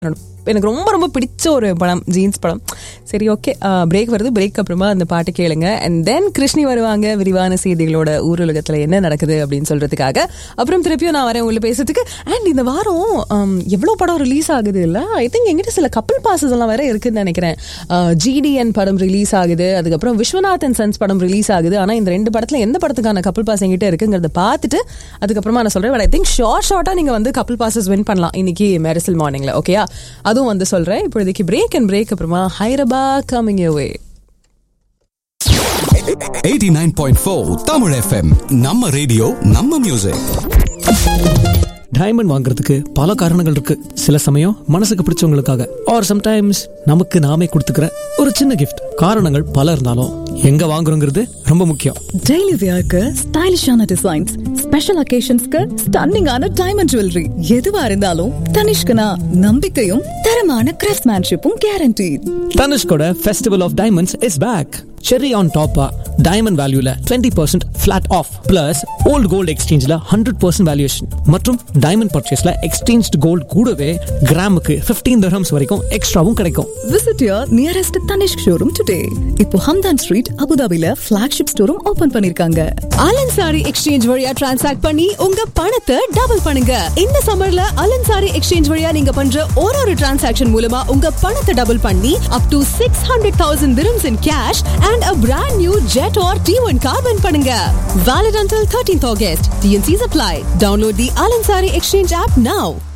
எனக்கு ரொம்ப ரொம்ப பிடிச்ச ஒரு படம் ஜீன்ஸ் படம் சரி ஓகே பிரேக் வருது பிரேக் அப்புறமா அந்த பாட்டு கேளுங்க அண்ட் தென் கிருஷ்ணி வருவாங்க விரிவான செய்திகளோட ஊருலகத்தில் என்ன நடக்குது அப்படின்னு சொல்றதுக்காக அப்புறம் திருப்பியும் நான் வரேன் உள்ள பேசுறதுக்கு அண்ட் இந்த வாரம் um, எவ்வளோ படம் ரிலீஸ் ஆகுது இல்லை ஐ திங்க் எங்கிட்ட சில கப்பல் பாசஸ் எல்லாம் வேற இருக்குன்னு நினைக்கிறேன் ஜிடிஎன் படம் ரிலீஸ் ஆகுது அதுக்கப்புறம் விஸ்வநாத் அண்ட் சன்ஸ் படம் ரிலீஸ் ஆகுது ஆனால் இந்த ரெண்டு படத்தில் எந்த படத்துக்கான கப்பல் பாஸ் எங்கிட்ட இருக்குங்கிறத பார்த்துட்டு அதுக்கப்புறமா நான் சொல்றேன் பட் ஐ திங்க் ஷார்ட் ஷார்ட்டாக நீங்கள் வந்து கப்பல் பாசஸ் வின் பண்ணலாம் இன்னைக்கு மெரிசல் மார்னிங்ல ஓகேயா அதுவும் வந்து சொல்றேன் இப்போதைக்கு பிரேக் அண்ட் பிரேக் அப்புறமா ஹைரபா கமிங் வே 89.4 தமிழ் எஃப்எம் நம்ம ரேடியோ நம்ம மியூசிக் டைமண்ட் வாங்குறதுக்கு பல காரணங்கள் இருக்கு சில சமயம் மனசுக்கு பிடிச்சவங்களுக்காக ஆர் சம்டைம்ஸ் நமக்கு நாமே கொடுத்துக்கிற ஒரு சின்ன கிஃப்ட் காரணங்கள் பல இருந்தாலும் எங்க வாங்குறோங்கிறது ரொம்ப முக்கியம் டெய்லி வியர்க்கு ஸ்டைலிஷான டிசைன்ஸ் ஸ்பெஷல் அகேஷன்ஸ்க்கு ஸ்டன்னிங்கான டைமண்ட் ஜுவல்லரி எதுவா இருந்தாலும் தனிஷ்கனா நம்பிக்கையும் தரமான கிராஃப்ட்மேன்ஷிப்பும் கேரண்டி தனுஷ்கோட festival of diamonds is back cherry on டாப்பா டைமண்ட் வேல்யூல twenty percent flat off plus old gold எக்ஸ்சேஞ்சில் ஹண்ட்ரட் பர்சன்ட் வேல்யூஷன் மற்றும் டைமண்ட் பர்ச்சேஸ்ல எக்ஸ்சேஞ்ச் கோல்டு கூடவே கிராமுக்கு ஃபிஃப்டீன் தர்ஹம்ஸ் வரைக்கும் எக்ஸ்ட்ராவும் கிடைக்கும் visit your nearest Tanishq showroom today இப்போ ஹம்தான் ஸ்ட்ரீட் அபுதாபில ஃபிளாக்ஷிப் ஸ்டோரும் ஓபன் பண்ணிருக்காங்க அலன் சாரி எக்ஸ்சேஞ்ச் வழியா டிரான்சாக்ட் பண்ணி உங்க பணத்தை டபுள் பண்ணுங்க இந்த சம்மர்ல அலன் சாரி எக்ஸ்சேஞ்ச் வழியா நீங்க பண்ற ஒரு ஒரு டிரான்சாக்ஷன் மூலமா உங்க பணத்தை டபுள் பண்ணி up to six hundred thousand dirhams in cash and a brand new jet or T1 car win பண்ணுங்க valid until 13th August TNC's apply download the Alan Sari exchange app now